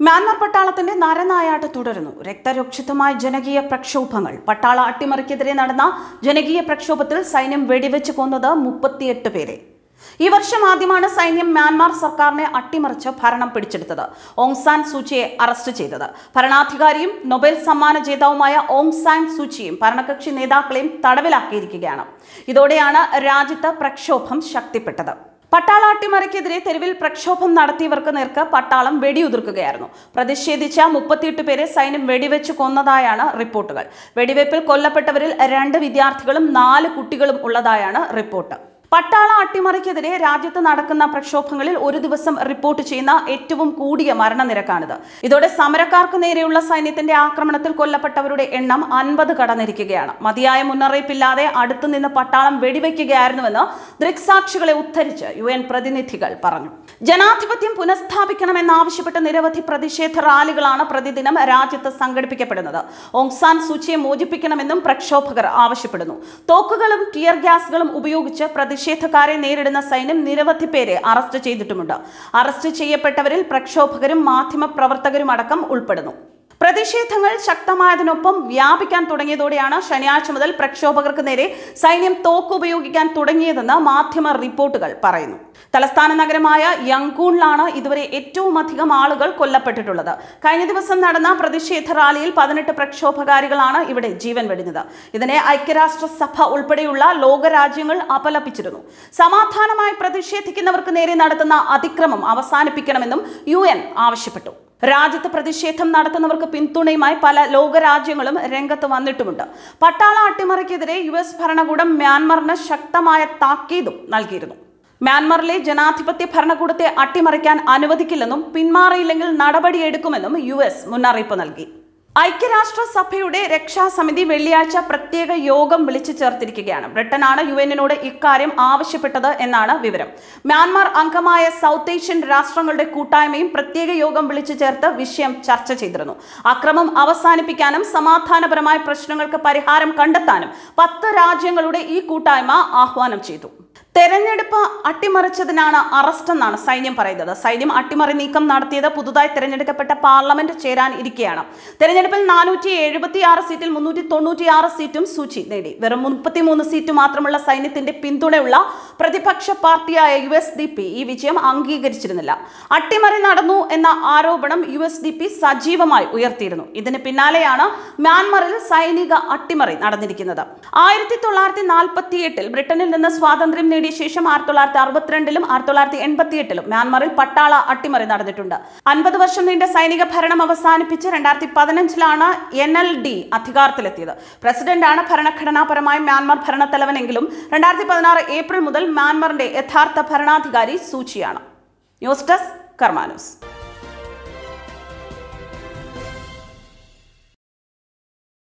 Myanmar പട്ടാളത്തിന്റെ നരനായാട്ട് തുടരുന്നു രക്തരൂക്ഷിതമായ ജനകീയ പ്രക്ഷോഭങ്ങൾ പട്ടാള അട്ടിമറിക്കെതിരെ നടന്ന ജനകീയ പ്രക്ഷോഭത്തിൽ സൈന്യം വെടിവെച്ച് കൊന്നത് മുപ്പത്തിയെട്ട് പേരെ ഈ വർഷം ആദ്യമാണ് സൈന്യം മ്യാൻമാർ സർക്കാരിനെ അട്ടിമറിച്ച് ഭരണം പിടിച്ചെടുത്തത് ഓങ് സാൻ സൂചിയെ അറസ്റ്റ് ചെയ്തത് ഭരണാധികാരിയും നൊബേൽ സമ്മാന ജേതാവുമായ ഓങ് സാൻ സൂചിയും ഭരണകക്ഷി നേതാക്കളെയും തടവിലാക്കിയിരിക്കുകയാണ് ഇതോടെയാണ് രാജ്യത്ത് പ്രക്ഷോഭം ശക്തിപ്പെട്ടത് പട്ടാള അട്ടിമറിക്കെതിരെ തെരുവിൽ പ്രക്ഷോഭം നടത്തിയവർക്ക് നേർക്ക് പട്ടാളം വെടിയുതിർക്കുകയായിരുന്നു പ്രതിഷേധിച്ച മുപ്പത്തിയെട്ട് പേരെ സൈന്യം വെടിവെച്ച് കൊന്നതായാണ് റിപ്പോർട്ടുകൾ വെടിവെപ്പിൽ കൊല്ലപ്പെട്ടവരിൽ രണ്ട് വിദ്യാർത്ഥികളും നാല് കുട്ടികളും ഉള്ളതായാണ് റിപ്പോർട്ട് പട്ടാള അട്ടിമറിക്കെതിരെ രാജ്യത്ത് നടക്കുന്ന പ്രക്ഷോഭങ്ങളിൽ ഒരു ദിവസം റിപ്പോർട്ട് ചെയ്യുന്ന ഏറ്റവും കൂടിയ മരണനിരക്കാണിത് ഇതോടെ സമരക്കാർക്ക് നേരെയുള്ള സൈന്യത്തിന്റെ ആക്രമണത്തിൽ കൊല്ലപ്പെട്ടവരുടെ എണ്ണം അൻപത് കടന്നിരിക്കുകയാണ് മതിയായ മുന്നറിയിപ്പില്ലാതെ അടുത്തുനിന്ന് പട്ടാളം വെടിവെക്കുകയായിരുന്നുവെന്ന് ദൃക്സാക്ഷികളെ ഉദ്ധരിച്ച് യു എൻ പ്രതിനിധികൾ പറഞ്ഞു ജനാധിപത്യം പുനഃസ്ഥാപിക്കണമെന്നാവശ്യപ്പെട്ട നിരവധി പ്രതിഷേധ റാലികളാണ് പ്രതിദിനം രാജ്യത്ത് സംഘടിപ്പിക്കപ്പെടുന്നത് ഓങ്സാൻ സൂചിയെ മോചിപ്പിക്കണമെന്നും പ്രക്ഷോഭകർ ആവശ്യപ്പെടുന്നു തോക്കുകളും ടിയർ ഗ്യാസുകളും ഉപയോഗിച്ച് പ്രതിഷേധക്കാരെ നേരിടുന്ന സൈന്യം നിരവധി പേരെ അറസ്റ്റ് ചെയ്തിട്ടുമുണ്ട് അറസ്റ്റ് ചെയ്യപ്പെട്ടവരിൽ പ്രക്ഷോഭകരും മാധ്യമ പ്രവർത്തകരും അടക്കം ഉൾപ്പെടുന്നു പ്രതിഷേധങ്ങൾ ശക്തമായതിനൊപ്പം വ്യാപിക്കാൻ തുടങ്ങിയതോടെയാണ് ശനിയാഴ്ച മുതൽ പ്രക്ഷോഭകർക്ക് നേരെ സൈന്യം തോക്ക് ഉപയോഗിക്കാൻ തുടങ്ങിയതെന്ന് മാധ്യമ റിപ്പോർട്ടുകൾ പറയുന്നു തലസ്ഥാന നഗരമായ യങ്കൂണിലാണ് ഇതുവരെ ഏറ്റവും അധികം ആളുകൾ കൊല്ലപ്പെട്ടിട്ടുള്ളത് കഴിഞ്ഞ ദിവസം നടന്ന പ്രതിഷേധ റാലിയിൽ പതിനെട്ട് പ്രക്ഷോഭകാരികളാണ് ഇവിടെ ജീവൻ വെടിഞ്ഞത് ഇതിനെ ഐക്യരാഷ്ട്ര സഭ ഉൾപ്പെടെയുള്ള ലോകരാജ്യങ്ങൾ അപലപിച്ചിരുന്നു സമാധാനമായി പ്രതിഷേധിക്കുന്നവർക്ക് നേരെ നടത്തുന്ന അതിക്രമം അവസാനിപ്പിക്കണമെന്നും യു ആവശ്യപ്പെട്ടു രാജ്യത്ത് പ്രതിഷേധം നടത്തുന്നവർക്ക് പിന്തുണയുമായി പല ലോകരാജ്യങ്ങളും രംഗത്ത് വന്നിട്ടുമുണ്ട് പട്ടാള അട്ടിമറിക്കെതിരെ യു എസ് ഭരണകൂടം മ്യാൻമറിന് ശക്തമായ താക്കീതും നൽകിയിരുന്നു മ്യാൻമറിലെ ജനാധിപത്യ ഭരണകൂടത്തെ അട്ടിമറിക്കാൻ അനുവദിക്കില്ലെന്നും പിന്മാറിയില്ലെങ്കിൽ നടപടിയെടുക്കുമെന്നും യു എസ് മുന്നറിയിപ്പ് നൽകി ഐക്യരാഷ്ട്ര സഭയുടെ രക്ഷാസമിതി വെള്ളിയാഴ്ച പ്രത്യേക യോഗം വിളിച്ചു ചേർത്തിരിക്കുകയാണ് ബ്രിട്ടനാണ് യു എന്നിനോട് ഇക്കാര്യം ആവശ്യപ്പെട്ടത് എന്നാണ് വിവരം മ്യാൻമാർ അംഗമായ സൗത്ത് ഏഷ്യൻ രാഷ്ട്രങ്ങളുടെ കൂട്ടായ്മയും പ്രത്യേക യോഗം വിളിച്ചു ചേർത്ത് വിഷയം ചർച്ച ചെയ്തിരുന്നു അക്രമം അവസാനിപ്പിക്കാനും സമാധാനപരമായ പ്രശ്നങ്ങൾക്ക് പരിഹാരം കണ്ടെത്താനും പത്ത് രാജ്യങ്ങളുടെ ഈ കൂട്ടായ്മ ആഹ്വാനം ചെയ്തു തെരഞ്ഞെടുപ്പ് അട്ടിമറിച്ചതിനാണ് അറസ്റ്റ് എന്നാണ് സൈന്യം പറയുന്നത് സൈന്യം അട്ടിമറി നീക്കം നടത്തിയത് പുതുതായി തെരഞ്ഞെടുക്കപ്പെട്ട പാർലമെന്റ് ചേരാൻ ഇരിക്കുകയാണ് തെരഞ്ഞെടുപ്പിൽ നാനൂറ്റി എഴുപത്തി ആറ് സീറ്റിൽ മുന്നൂറ്റി തൊണ്ണൂറ്റി ആറ് സീറ്റും സൂചി നേടി വെറും മുപ്പത്തിമൂന്ന് സീറ്റ് മാത്രമുള്ള സൈന്യത്തിന്റെ പിന്തുണയുള്ള പ്രതിപക്ഷ പാർട്ടിയായ യു എസ് ഡി പി ഈ വിജയം അംഗീകരിച്ചിരുന്നില്ല അട്ടിമറി നടന്നു എന്ന ആരോപണം യു എസ് ഡി പി സജീവമായി ഉയർത്തിയിരുന്നു ഇതിന് പിന്നാലെയാണ് മ്യാൻമറിൽ സൈനിക അട്ടിമറി നടന്നിരിക്കുന്നത് ആയിരത്തി തൊള്ളായിരത്തി നാൽപ്പത്തി എട്ടിൽ ബ്രിട്ടനിൽ നിന്ന് സ്വാതന്ത്ര്യം നേടിയ ശേഷം ആയിരത്തി തൊള്ളായിരത്തി അറുപത്തിരണ്ടിലും ആയിരത്തി തൊള്ളായിരത്തി എൺപത്തി എട്ടിലും മ്യാൻമറിൽ പട്ടാള അട്ടിമറി നടന്നിട്ടുണ്ട് അൻപത് വർഷം നീണ്ട സൈനിക ഭരണം അവസാനിപ്പിച്ച് രണ്ടായിരത്തി പതിനഞ്ചിലാണ് എൻ എൽ ഡി അധികാരത്തിലെത്തിയത് പ്രസിഡന്റാണ് ഭരണഘടനാപരമായി മ്യാൻമർ ഭരണത്തലവനെങ്കിലും രണ്ടായിരത്തി പതിനാറ് ഏപ്രിൽ മുതൽ മ്യാൻമറിന്റെ യഥാർത്ഥ ഭരണാധികാരി സൂചിയാണ് ന്യൂസ് ഡെസ്ക് കർമാനൂസ്